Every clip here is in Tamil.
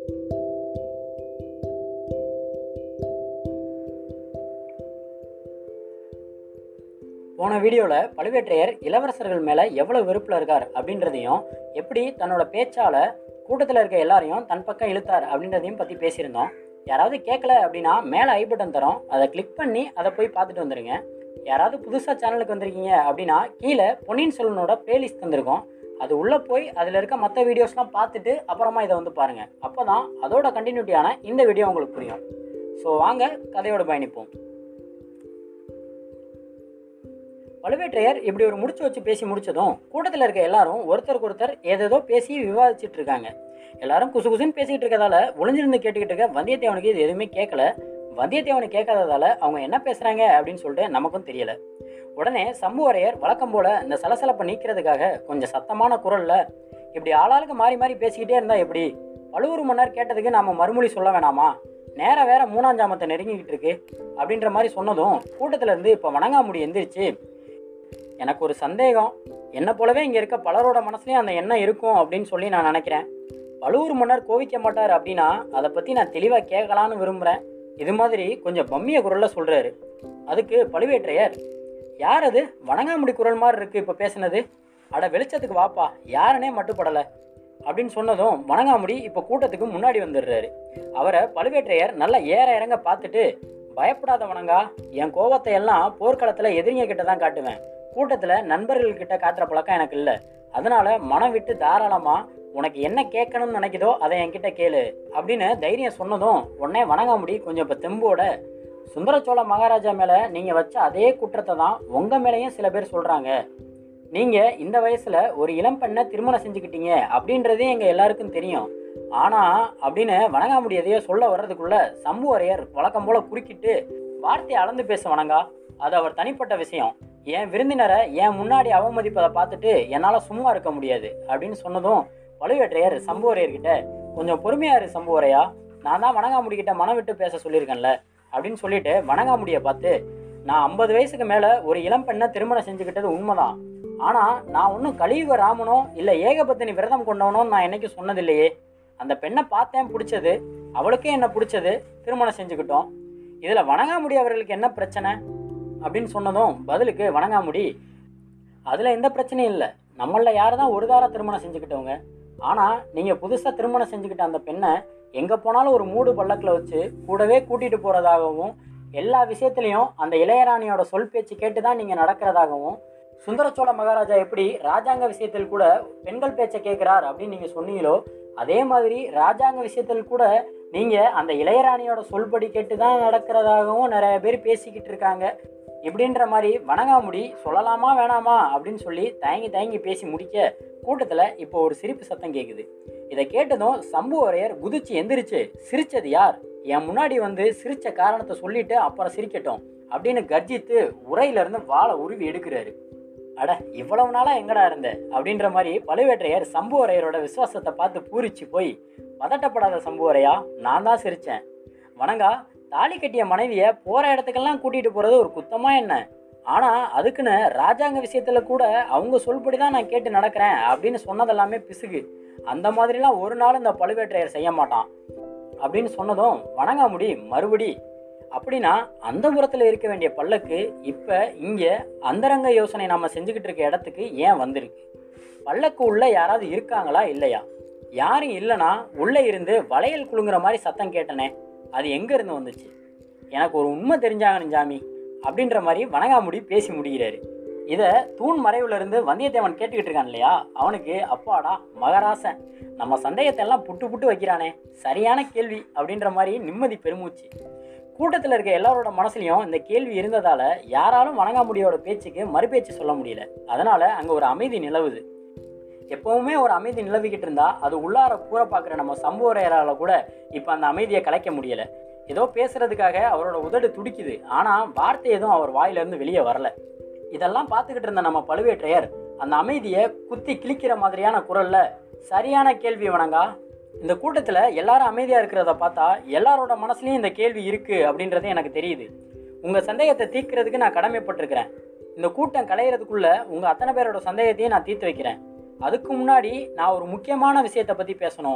போன வீடியோவில் பழுவேற்றையர் இளவரசர்கள் மேலே எவ்வளோ வெறுப்பில் இருக்கார் அப்படின்றதையும் எப்படி தன்னோட பேச்சால் கூட்டத்தில் இருக்க எல்லாரையும் தன் பக்கம் இழுத்தார் அப்படின்றதையும் பற்றி பேசியிருந்தோம் யாராவது கேட்கல அப்படின்னா மேலே ஐ பட்டன் தரோம் அதை கிளிக் பண்ணி அதை போய் பார்த்துட்டு வந்துடுங்க யாராவது புதுசாக சேனலுக்கு வந்திருக்கீங்க அப்படின்னா கீழே பொன்னியின் செல்வனோட பிளேலிஸ்ட் தந்திருக்கோம் அது உள்ளே போய் அதில் இருக்க மற்ற வீடியோஸ்லாம் பார்த்துட்டு அப்புறமா இதை வந்து பாருங்கள் அப்போ தான் அதோட கண்டினியூட்டியான இந்த வீடியோ உங்களுக்கு புரியும் ஸோ வாங்க கதையோட பயணிப்போம் பழுவேற்றையர் இப்படி ஒரு முடிச்சு வச்சு பேசி முடிச்சதும் கூட்டத்தில் இருக்க எல்லாரும் ஒருத்தருக்கு ஒருத்தர் ஏதேதோ பேசி விவாதிச்சுட்டு இருக்காங்க எல்லாரும் குசு குசுன்னு பேசிக்கிட்டு இருக்கதால ஒளிஞ்சிருந்து கேட்டுக்கிட்டு இருக்க வந்தியத்தேவனுக்கு இது எதுவுமே கேட்கல வந்தியத்தேவனை கேட்காததால அவங்க என்ன பேசுறாங்க அப்படின்னு சொல்லிட்டு நமக்கும் தெரியல உடனே சம்புவரையர் வழக்கம் போல இந்த சலசலப்பை நீக்கிறதுக்காக கொஞ்சம் சத்தமான குரல்ல இப்படி ஆளாளுக்கு மாறி மாறி பேசிக்கிட்டே இருந்தா எப்படி பழுவூர் மன்னர் கேட்டதுக்கு நாம மறுமொழி சொல்ல வேணாமா நேரம் வேற மூணாம் ஜாமத்தை நெருங்கிக்கிட்டு இருக்கு அப்படின்ற மாதிரி சொன்னதும் கூட்டத்துல இருந்து இப்போ வணங்காமுடி எந்திரிச்சு எனக்கு ஒரு சந்தேகம் என்னை போலவே இங்கே இருக்க பலரோட மனசுலையும் அந்த எண்ணம் இருக்கும் அப்படின்னு சொல்லி நான் நினைக்கிறேன் பழுவூர் மன்னர் கோவிக்க மாட்டார் அப்படின்னா அதை பற்றி நான் தெளிவாக கேட்கலான்னு விரும்புகிறேன் இது மாதிரி கொஞ்சம் பம்மிய குரலில் சொல்கிறாரு அதுக்கு பழுவேற்றையர் யார் அது வணங்காமுடி குரல் மாதிரி இருக்குது இப்போ பேசுனது அட வெளிச்சத்துக்கு வாப்பா யாருனே மட்டுப்படலை அப்படின்னு சொன்னதும் வணங்காமுடி இப்போ கூட்டத்துக்கு முன்னாடி வந்துடுறாரு அவரை பழுவேற்றையர் நல்லா ஏற இறங்க பார்த்துட்டு பயப்படாத வணங்கா என் கோவத்தை எல்லாம் போர்க்களத்தில் எதிரிங்க கிட்ட தான் காட்டுவேன் கூட்டத்தில் நண்பர்கள் கிட்ட காட்டுற பழக்கம் எனக்கு இல்லை அதனால மனம் விட்டு தாராளமா உனக்கு என்ன கேட்கணும்னு நினைக்குதோ அதை என்கிட்ட கேளு அப்படின்னு தைரியம் சொன்னதும் உடனே வணங்காமுடி கொஞ்சம் இப்போ தெம்போட சுந்தரச்சோழ மகாராஜா மேலே நீங்கள் வச்ச அதே குற்றத்தை தான் உங்கள் மேலேயும் சில பேர் சொல்கிறாங்க நீங்கள் இந்த வயசில் ஒரு இளம் பெண்ணை திருமணம் செஞ்சுக்கிட்டீங்க அப்படின்றதே எங்கள் எல்லாருக்கும் தெரியும் ஆனால் அப்படின்னு வணங்காமுடி எதையோ சொல்ல வர்றதுக்குள்ள சம்புவரையர் வழக்கம் போல குறுக்கிட்டு வார்த்தையை அளந்து பேச வணங்கா அது அவர் தனிப்பட்ட விஷயம் என் விருந்தினரை என் முன்னாடி அவமதிப்பதை பார்த்துட்டு என்னால் சும்மா இருக்க முடியாது அப்படின்னு சொன்னதும் பழுவேற்றையர் சம்புவரையர்கிட்ட கொஞ்சம் பொறுமையா இரு சம்புவரையா நான் தான் வணங்காமுடிக்கிட்ட மனம் விட்டு பேச சொல்லியிருக்கேன்ல அப்படின்னு சொல்லிட்டு வணங்காமுடியை பார்த்து நான் ஐம்பது வயசுக்கு மேலே ஒரு இளம் பெண்ணை திருமணம் செஞ்சுக்கிட்டது உண்மைதான் ஆனால் நான் ஒன்றும் கலியுக ராமனோ இல்லை ஏகபத்தினி விரதம் கொண்டவனோ நான் என்னைக்கு சொன்னதில்லையே அந்த பெண்ணை பார்த்தேன் பிடிச்சது அவளுக்கே என்ன பிடிச்சது திருமணம் செஞ்சுக்கிட்டோம் இதில் வணங்காமுடி அவர்களுக்கு என்ன பிரச்சனை அப்படின்னு சொன்னதும் பதிலுக்கு வணங்காமுடி அதில் எந்த பிரச்சனையும் இல்லை நம்மளில் யார் தான் ஒரு தார திருமணம் செஞ்சுக்கிட்டவங்க ஆனால் நீங்கள் புதுசாக திருமணம் செஞ்சுக்கிட்ட அந்த பெண்ணை எங்கே போனாலும் ஒரு மூடு பல்லக்கில் வச்சு கூடவே கூட்டிகிட்டு போகிறதாகவும் எல்லா விஷயத்துலையும் அந்த இளையராணியோட சொல் பேச்சு கேட்டு தான் நீங்கள் நடக்கிறதாகவும் சுந்தரச்சோழ மகாராஜா எப்படி ராஜாங்க விஷயத்தில் கூட பெண்கள் பேச்சை கேட்குறார் அப்படின்னு நீங்கள் சொன்னீங்களோ அதே மாதிரி ராஜாங்க விஷயத்தில் கூட நீங்கள் அந்த இளையராணியோட சொல்படி கேட்டு தான் நடக்கிறதாகவும் நிறைய பேர் பேசிக்கிட்டு இருக்காங்க இப்படின்ற மாதிரி வணங்காமுடி சொல்லலாமா வேணாமா அப்படின்னு சொல்லி தயங்கி தயங்கி பேசி முடிக்க கூட்டத்தில் இப்போ ஒரு சிரிப்பு சத்தம் கேட்குது இதை கேட்டதும் சம்புவரையர் குதிச்சு எந்திரிச்சு சிரிச்சது யார் என் முன்னாடி வந்து சிரிச்ச காரணத்தை சொல்லிட்டு அப்புறம் சிரிக்கட்டும் அப்படின்னு கர்ஜித்து உரையிலிருந்து வாழை உருவி எடுக்கிறாரு அட இவ்வளவு நாளா எங்கடா இருந்த அப்படின்ற மாதிரி பழுவேற்றையர் சம்புவரையரோட விசுவாசத்தை பார்த்து பூரிச்சு போய் பதட்டப்படாத சம்புவரையா நான் தான் சிரிச்சேன் வணங்கா தாலி கட்டிய மனைவியை போற இடத்துக்கெல்லாம் கூட்டிட்டு போறது ஒரு குத்தமா என்ன ஆனா அதுக்குன்னு ராஜாங்க விஷயத்துல கூட அவங்க சொல்படி தான் நான் கேட்டு நடக்கிறேன் அப்படின்னு சொன்னதெல்லாமே பிசுகு அந்த மாதிரிலாம் ஒரு நாள் இந்த பழுவேற்றையர் செய்ய மாட்டான் அப்படின்னு சொன்னதும் வணங்காமுடி மறுபடி அப்படின்னா அந்த புறத்தில் இருக்க வேண்டிய பல்லக்கு இப்போ இங்கே அந்தரங்க யோசனை நம்ம செஞ்சுக்கிட்டு இருக்க இடத்துக்கு ஏன் வந்திருக்கு பல்லக்கு உள்ள யாராவது இருக்காங்களா இல்லையா யாரும் இல்லைனா உள்ளே இருந்து வளையல் குலுங்குற மாதிரி சத்தம் கேட்டனே அது எங்கேருந்து வந்துச்சு எனக்கு ஒரு உண்மை தெரிஞ்சாங்க ஜாமி அப்படின்ற மாதிரி வணங்காமுடி பேசி முடிகிறாரு இதை தூண் மறைவுல இருந்து வந்தியத்தேவன் கேட்டுக்கிட்டு இருக்கான் இல்லையா அவனுக்கு அப்பாடா மகராசன் நம்ம சந்தேகத்தை எல்லாம் புட்டு புட்டு வைக்கிறானே சரியான கேள்வி அப்படின்ற மாதிரி நிம்மதி பெருமூச்சு கூட்டத்தில் இருக்க எல்லாரோட மனசுலையும் இந்த கேள்வி இருந்ததால யாராலும் வணங்காமுடியோட பேச்சுக்கு மறுபேச்சு சொல்ல முடியல அதனால அங்கே ஒரு அமைதி நிலவுது எப்பவுமே ஒரு அமைதி நிலவிக்கிட்டு இருந்தா அது உள்ளார கூற பார்க்குற நம்ம சம்புவரையரால் கூட இப்போ அந்த அமைதியை கலைக்க முடியல ஏதோ பேசுறதுக்காக அவரோட உதடு துடிக்குது ஆனால் வார்த்தை எதுவும் அவர் வாயிலிருந்து வெளியே வரல இதெல்லாம் பார்த்துக்கிட்டு இருந்த நம்ம பழுவேற்றையர் அந்த அமைதியை குத்தி கிழிக்கிற மாதிரியான குரல்ல சரியான கேள்வி வணங்கா இந்த கூட்டத்தில் எல்லாரும் அமைதியாக இருக்கிறத பார்த்தா எல்லாரோட மனசுலையும் இந்த கேள்வி இருக்குது அப்படின்றது எனக்கு தெரியுது உங்கள் சந்தேகத்தை தீர்க்கிறதுக்கு நான் கடமைப்பட்டிருக்கிறேன் இந்த கூட்டம் கலையிறதுக்குள்ள உங்கள் அத்தனை பேரோட சந்தேகத்தையும் நான் தீர்த்து வைக்கிறேன் அதுக்கு முன்னாடி நான் ஒரு முக்கியமான விஷயத்தை பற்றி பேசணும்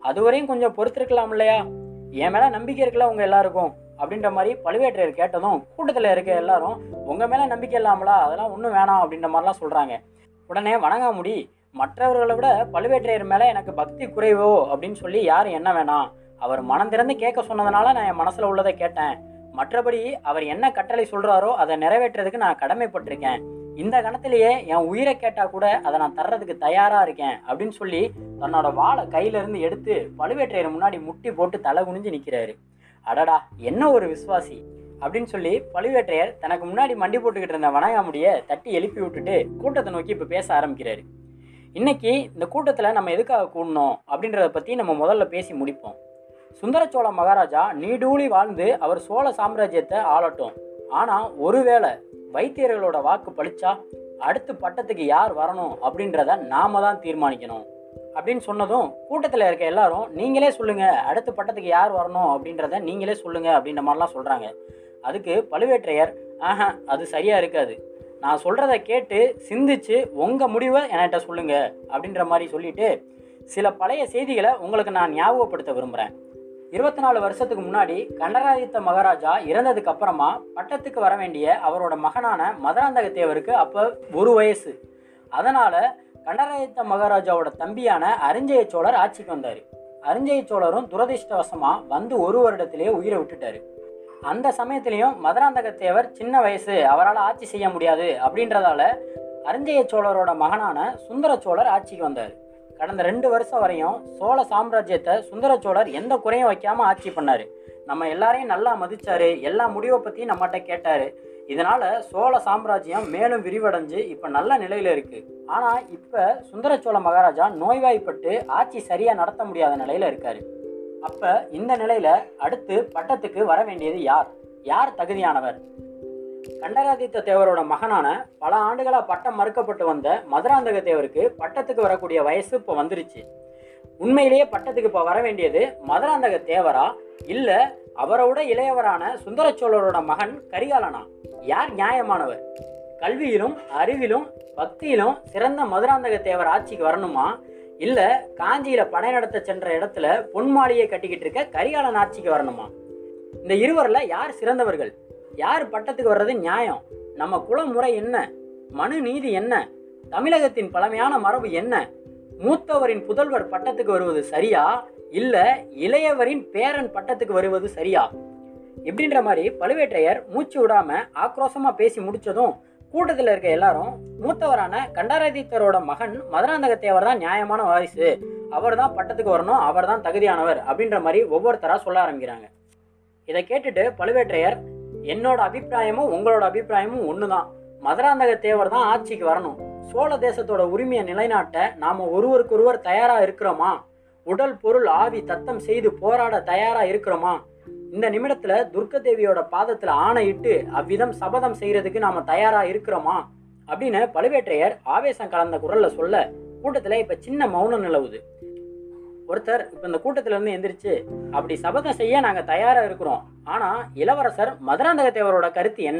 அதுவரையும் கொஞ்சம் பொறுத்திருக்கலாம் இல்லையா என் மேலே நம்பிக்கை இருக்குல்ல உங்கள் எல்லாருக்கும் அப்படின்ற மாதிரி பழுவேற்றையர் கேட்டதும் கூட்டத்தில் இருக்க எல்லாரும் உங்கள் மேலே நம்பிக்கை இல்லாமலா அதெல்லாம் ஒன்றும் வேணாம் அப்படின்ற மாதிரிலாம் சொல்கிறாங்க உடனே வணங்காமுடி மற்றவர்களை விட பழுவேற்றையர் மேலே எனக்கு பக்தி குறைவோ அப்படின்னு சொல்லி யாரும் என்ன வேணாம் அவர் மனம் திறந்து கேட்க சொன்னதுனால நான் என் மனசில் உள்ளதை கேட்டேன் மற்றபடி அவர் என்ன கட்டளை சொல்கிறாரோ அதை நிறைவேற்றுறதுக்கு நான் கடமைப்பட்டிருக்கேன் இந்த கணத்திலேயே என் உயிரை கேட்டால் கூட அதை நான் தர்றதுக்கு தயாராக இருக்கேன் அப்படின்னு சொல்லி தன்னோட வாளை கையிலேருந்து எடுத்து பழுவேற்றையர் முன்னாடி முட்டி போட்டு தலை குனிஞ்சு நிற்கிறாரு அடடா என்ன ஒரு விசுவாசி அப்படின்னு சொல்லி பழுவேற்றையர் தனக்கு முன்னாடி மண்டி போட்டுக்கிட்டு இருந்த வணங்காமுடிய தட்டி எழுப்பி விட்டுட்டு கூட்டத்தை நோக்கி இப்போ பேச ஆரம்பிக்கிறாரு இன்னைக்கு இந்த கூட்டத்தில் நம்ம எதுக்காக கூடணும் அப்படின்றத பற்றி நம்ம முதல்ல பேசி முடிப்போம் சுந்தரச்சோழ மகாராஜா நீடூழி வாழ்ந்து அவர் சோழ சாம்ராஜ்யத்தை ஆளட்டும் ஆனால் ஒருவேளை வைத்தியர்களோட வாக்கு பளிச்சா அடுத்து பட்டத்துக்கு யார் வரணும் அப்படின்றத நாம தான் தீர்மானிக்கணும் அப்படின்னு சொன்னதும் கூட்டத்தில் இருக்க எல்லாரும் நீங்களே சொல்லுங்க அடுத்த பட்டத்துக்கு யார் வரணும் அப்படின்றத நீங்களே சொல்லுங்க அப்படின்ற மாதிரிலாம் சொல்றாங்க அதுக்கு பழுவேற்றையர் ஆஹா அது சரியா இருக்காது நான் சொல்றத கேட்டு சிந்திச்சு உங்க முடிவை என்கிட்ட சொல்லுங்க அப்படின்ற மாதிரி சொல்லிட்டு சில பழைய செய்திகளை உங்களுக்கு நான் ஞாபகப்படுத்த விரும்புகிறேன் இருபத்தி நாலு வருஷத்துக்கு முன்னாடி கண்டராதித்த மகாராஜா இறந்ததுக்கு அப்புறமா பட்டத்துக்கு வர வேண்டிய அவரோட மகனான மதுராந்தக தேவருக்கு அப்போ ஒரு வயசு அதனால கண்டராதித்த மகாராஜாவோட தம்பியான அரிஞ்சய சோழர் ஆட்சிக்கு வந்தார் அரிஞ்சய சோழரும் துரதிர்ஷ்டவசமா வந்து ஒரு வருடத்திலேயே உயிரை விட்டுட்டாரு அந்த சமயத்திலையும் மதுராந்தக தேவர் சின்ன வயசு அவரால் ஆட்சி செய்ய முடியாது அப்படின்றதால அரிஞ்சய சோழரோட மகனான சுந்தர சோழர் ஆட்சிக்கு வந்தார் கடந்த ரெண்டு வருஷம் வரையும் சோழ சாம்ராஜ்யத்தை சுந்தர சோழர் எந்த குறையும் வைக்காம ஆட்சி பண்ணாரு நம்ம எல்லாரையும் நல்லா மதிச்சாரு எல்லா முடிவை பற்றியும் நம்மகிட்ட கேட்டாரு இதனால சோழ சாம்ராஜ்யம் மேலும் விரிவடைஞ்சு இப்போ நல்ல நிலையில இருக்கு ஆனா இப்போ சுந்தர சோழ மகாராஜா நோய்வாய்ப்பட்டு ஆட்சி சரியா நடத்த முடியாத நிலையில இருக்காரு அப்ப இந்த நிலையில அடுத்து பட்டத்துக்கு வர வேண்டியது யார் யார் தகுதியானவர் கண்டராதித்த தேவரோட மகனான பல ஆண்டுகளா பட்டம் மறுக்கப்பட்டு வந்த மதுராந்தக தேவருக்கு பட்டத்துக்கு வரக்கூடிய வயசு இப்போ வந்துருச்சு உண்மையிலேயே பட்டத்துக்கு இப்போ வர வேண்டியது மதுராந்தக தேவரா இல்ல அவரோட இளையவரான சுந்தர சோழரோட மகன் கரிகாலனா யார் நியாயமானவர் கல்வியிலும் அறிவிலும் பக்தியிலும் சிறந்த மதுராந்தக தேவர் ஆட்சிக்கு வரணுமா இல்ல காஞ்சியில படை நடத்த சென்ற இடத்துல பொன்மாளியை கட்டிக்கிட்டு இருக்க கரிகாலன் ஆட்சிக்கு வரணுமா இந்த இருவர்ல யார் சிறந்தவர்கள் யார் பட்டத்துக்கு வர்றது நியாயம் நம்ம குலமுறை என்ன மனு நீதி என்ன தமிழகத்தின் பழமையான மரபு என்ன மூத்தவரின் புதல்வர் பட்டத்துக்கு வருவது சரியா இல்ல இளையவரின் பேரன் பட்டத்துக்கு வருவது சரியா இப்படின்ற மாதிரி பழுவேற்றையர் மூச்சு விடாம ஆக்ரோஷமா பேசி முடிச்சதும் கூட்டத்தில் இருக்க எல்லாரும் மூத்தவரான கண்டராதித்தரோட மகன் மதுராந்தக தேவர் தான் நியாயமான வாரிசு அவர் தான் பட்டத்துக்கு வரணும் அவர் தான் தகுதியானவர் அப்படின்ற மாதிரி ஒவ்வொருத்தரா சொல்ல ஆரம்பிக்கிறாங்க இதை கேட்டுட்டு பழுவேற்றையர் என்னோட அபிப்பிராயமும் உங்களோட அபிப்பிராயமும் ஒன்று தான் மதுராந்தக தேவர் தான் ஆட்சிக்கு வரணும் சோழ தேசத்தோட உரிமையை நிலைநாட்ட நாம ஒருவருக்கொருவர் தயாரா இருக்கிறோமா உடல் பொருள் ஆவி தத்தம் செய்து போராட தயாரா இருக்கிறோமா இந்த நிமிடத்துல துர்க்க தேவியோட பாதத்துல ஆணையிட்டு அவ்விதம் சபதம் செய்யறதுக்கு நாம தயாரா இருக்கிறோமா அப்படின்னு பழுவேற்றையர் ஆவேசம் கலந்த குரல்ல சொல்ல கூட்டத்துல இப்ப சின்ன மௌனம் நிலவுது ஒருத்தர் இப்ப இந்த கூட்டத்துல இருந்து எந்திரிச்சு அப்படி சபதம் செய்ய நாங்க தயாரா இருக்கிறோம் ஆனா இளவரசர் மதுராந்தக தேவரோட கருத்து என்ன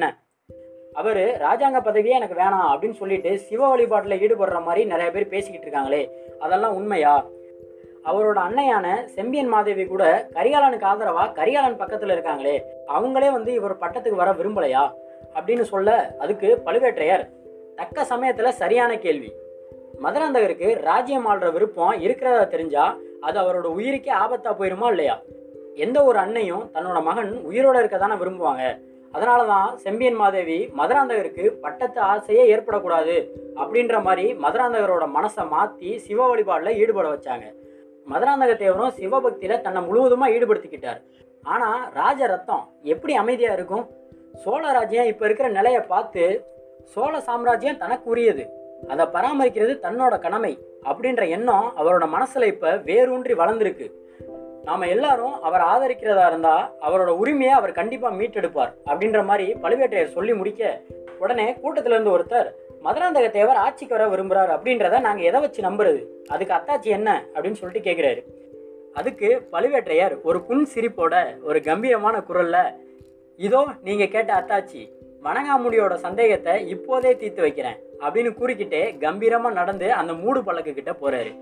அவரு ராஜாங்க பதவியே எனக்கு வேணாம் அப்படின்னு சொல்லிட்டு சிவ வழிபாட்டுல ஈடுபடுற மாதிரி நிறைய பேர் பேசிக்கிட்டு இருக்காங்களே அதெல்லாம் உண்மையா அவரோட அன்னையான செம்பியன் மாதேவி கூட கரிகாலனுக்கு ஆதரவா கரிகாலன் பக்கத்துல இருக்காங்களே அவங்களே வந்து இவர் பட்டத்துக்கு வர விரும்பலையா அப்படின்னு சொல்ல அதுக்கு பழுவேற்றையர் தக்க சமயத்துல சரியான கேள்வி மதுராந்தகருக்கு ராஜ்யம் ஆள்ற விருப்பம் இருக்கிறதா தெரிஞ்சா அது அவரோட உயிருக்கே ஆபத்தா போயிருமா இல்லையா எந்த ஒரு அன்னையும் தன்னோட மகன் உயிரோட இருக்க தானே விரும்புவாங்க அதனால தான் செம்பியன் மாதேவி மதுராந்தகருக்கு பட்டத்து ஆசையே ஏற்படக்கூடாது அப்படின்ற மாதிரி மதுராந்தகரோட மனசை மாற்றி சிவ வழிபாடில் ஈடுபட வச்சாங்க மதுராந்தக தேவரும் சிவபக்தியில் தன்னை முழுவதுமாக ஈடுபடுத்திக்கிட்டார் ஆனால் ராஜ ரத்தம் எப்படி அமைதியாக இருக்கும் சோழ ராஜ்யம் இப்போ இருக்கிற நிலையை பார்த்து சோழ சாம்ராஜ்யம் தனக்கு உரியது அதை பராமரிக்கிறது தன்னோட கடமை அப்படின்ற எண்ணம் அவரோட மனசில் இப்போ வேரூன்றி வளர்ந்துருக்கு நாம எல்லாரும் அவர் ஆதரிக்கிறதா இருந்தா அவரோட உரிமையை அவர் கண்டிப்பா மீட்டெடுப்பார் அப்படின்ற மாதிரி பழுவேற்றையர் சொல்லி முடிக்க உடனே கூட்டத்துல இருந்து ஒருத்தர் மதுராந்தக தேவர் ஆட்சிக்கு வர விரும்புறாரு அப்படின்றத நாங்க எதை வச்சு நம்புறது அதுக்கு அத்தாச்சி என்ன அப்படின்னு சொல்லிட்டு கேக்குறாரு அதுக்கு பழுவேற்றையர் ஒரு புன் சிரிப்போட ஒரு கம்பீரமான குரல்ல இதோ நீங்க கேட்ட அத்தாச்சி வணங்காமுடியோட சந்தேகத்தை இப்போதே தீர்த்து வைக்கிறேன் அப்படின்னு கூறிக்கிட்டே கம்பீரமா நடந்து அந்த மூடு பல்லக்கு கிட்ட போறாரு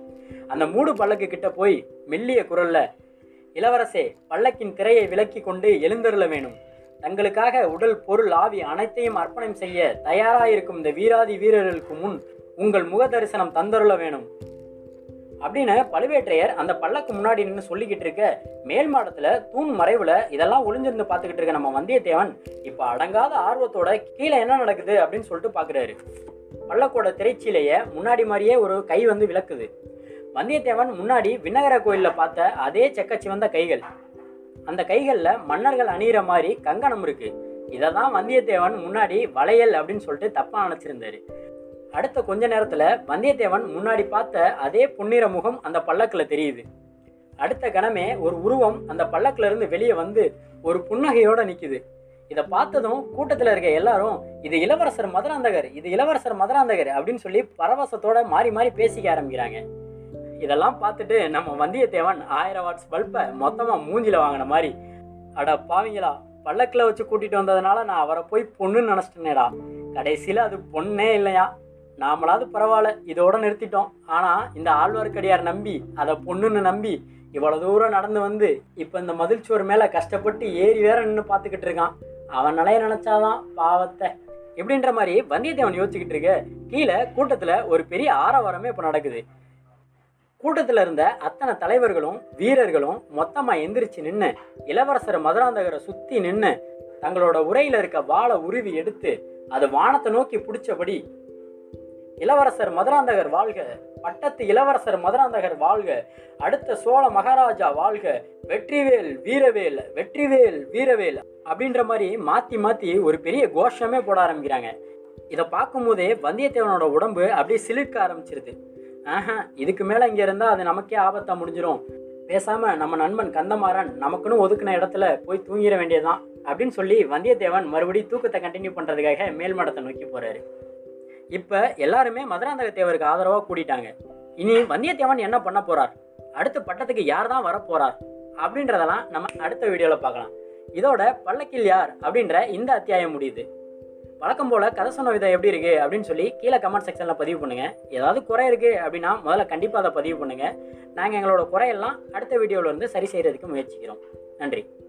அந்த மூடு பல்லக்கு கிட்ட போய் மெல்லிய குரல்ல இளவரசே பல்லக்கின் திரையை விலக்கி கொண்டு எழுந்தருள வேணும் தங்களுக்காக உடல் பொருள் ஆவி அனைத்தையும் அர்ப்பணம் செய்ய தயாராயிருக்கும் இந்த வீராதி வீரர்களுக்கு முன் உங்கள் முக தரிசனம் தந்தருள வேணும் அப்படின்னு பழுவேற்றையர் அந்த பல்லக்கு முன்னாடி நின்று சொல்லிக்கிட்டு இருக்க மேல் மாடத்துல தூண் மறைவுல இதெல்லாம் ஒளிஞ்சிருந்து பார்த்துக்கிட்டு இருக்க நம்ம வந்தியத்தேவன் இப்போ அடங்காத ஆர்வத்தோட கீழே என்ன நடக்குது அப்படின்னு சொல்லிட்டு பார்க்குறாரு பல்லக்கோட திரைச்சீலைய முன்னாடி மாதிரியே ஒரு கை வந்து விளக்குது வந்தியத்தேவன் முன்னாடி விண்ணகர கோயிலில் பார்த்த அதே செக்கச்சிவந்த கைகள் அந்த கைகளில் மன்னர்கள் அணியிற மாதிரி கங்கணம் இருக்கு இதை தான் வந்தியத்தேவன் முன்னாடி வளையல் அப்படின்னு சொல்லிட்டு தப்பாக நினச்சிருந்தாரு அடுத்த கொஞ்ச நேரத்தில் வந்தியத்தேவன் முன்னாடி பார்த்த அதே பொன்னிற முகம் அந்த பல்லக்கில் தெரியுது அடுத்த கணமே ஒரு உருவம் அந்த பல்லக்கில் இருந்து வெளியே வந்து ஒரு புன்னகையோட நிற்குது இதை பார்த்ததும் கூட்டத்தில் இருக்க எல்லாரும் இது இளவரசர் மதுராந்தகர் இது இளவரசர் மதுராந்தகர் அப்படின்னு சொல்லி பரவசத்தோட மாறி மாறி பேசிக்க ஆரம்பிக்கிறாங்க இதெல்லாம் பார்த்துட்டு நம்ம வந்தியத்தேவன் ஆயிரம் வாட்ஸ் பல்பை மொத்தமாக மூஞ்சில வாங்கின மாதிரி அட பாவிங்களா பல்லக்கில் வச்சு கூட்டிகிட்டு வந்ததுனால நான் அவரை போய் பொண்ணுன்னு நினச்சிட்டேனேடா கடைசியில் அது பொண்ணே இல்லையா நாமளாவது பரவாயில்ல இதோட நிறுத்திட்டோம் ஆனால் இந்த ஆழ்வார்க்கடியார் நம்பி அதை பொண்ணுன்னு நம்பி இவ்வளோ தூரம் நடந்து வந்து இப்போ இந்த மதில் சுவர் மேலே கஷ்டப்பட்டு ஏறி வேற நின்று பார்த்துக்கிட்டு இருக்கான் அவன் நிலைய நினச்சாதான் பாவத்தை இப்படின்ற மாதிரி வந்தியத்தேவன் யோசிச்சுக்கிட்டு இருக்க கீழே கூட்டத்தில் ஒரு பெரிய ஆரவாரமே இப்போ நடக்குது கூட்டத்தில் இருந்த அத்தனை தலைவர்களும் வீரர்களும் மொத்தமாக எந்திரிச்சு நின்று இளவரசர் மதுராந்தகரை சுற்றி நின்று தங்களோட உரையில் இருக்க வாளை உருவி எடுத்து அது வானத்தை நோக்கி பிடிச்சபடி இளவரசர் மதுராந்தகர் வாழ்க பட்டத்து இளவரசர் மதுராந்தகர் வாழ்க அடுத்த சோழ மகாராஜா வாழ்க வெற்றிவேல் வீரவேல் வெற்றிவேல் வீரவேல் அப்படின்ற மாதிரி மாற்றி மாற்றி ஒரு பெரிய கோஷமே போட ஆரம்பிக்கிறாங்க இதை பார்க்கும்போதே வந்தியத்தேவனோட உடம்பு அப்படியே சிலிர்க்க ஆரம்பிச்சிருது ஆஹா இதுக்கு மேலே இங்கே இருந்தால் அது நமக்கே ஆபத்தாக முடிஞ்சிடும் பேசாமல் நம்ம நண்பன் கந்தமாறன் நமக்குன்னு ஒதுக்கின இடத்துல போய் தூங்கிட வேண்டியதுதான் அப்படின்னு சொல்லி வந்தியத்தேவன் மறுபடியும் தூக்கத்தை கண்டினியூ பண்ணுறதுக்காக மேல்மடத்தை நோக்கி போகிறாரு இப்போ எல்லாருமே மதுராந்தக தேவருக்கு ஆதரவாக கூட்டிட்டாங்க இனி வந்தியத்தேவன் என்ன பண்ண போறார் அடுத்த பட்டத்துக்கு யார் தான் வர போறார் அப்படின்றதெல்லாம் நம்ம அடுத்த வீடியோவில் பார்க்கலாம் இதோட பல்லக்கில் யார் அப்படின்ற இந்த அத்தியாயம் முடியுது வழக்கம் போல கதை சொன்ன விதம் எப்படி இருக்கு அப்படின்னு சொல்லி கீழே கமெண்ட் செக்ஷனில் பதிவு பண்ணுங்க ஏதாவது குறை இருக்கு அப்படின்னா முதல்ல கண்டிப்பாக அதை பதிவு பண்ணுங்க நாங்கள் எங்களோட குறையெல்லாம் அடுத்த வீடியோவில் வந்து சரி செய்யறதுக்கு முயற்சிக்கிறோம் நன்றி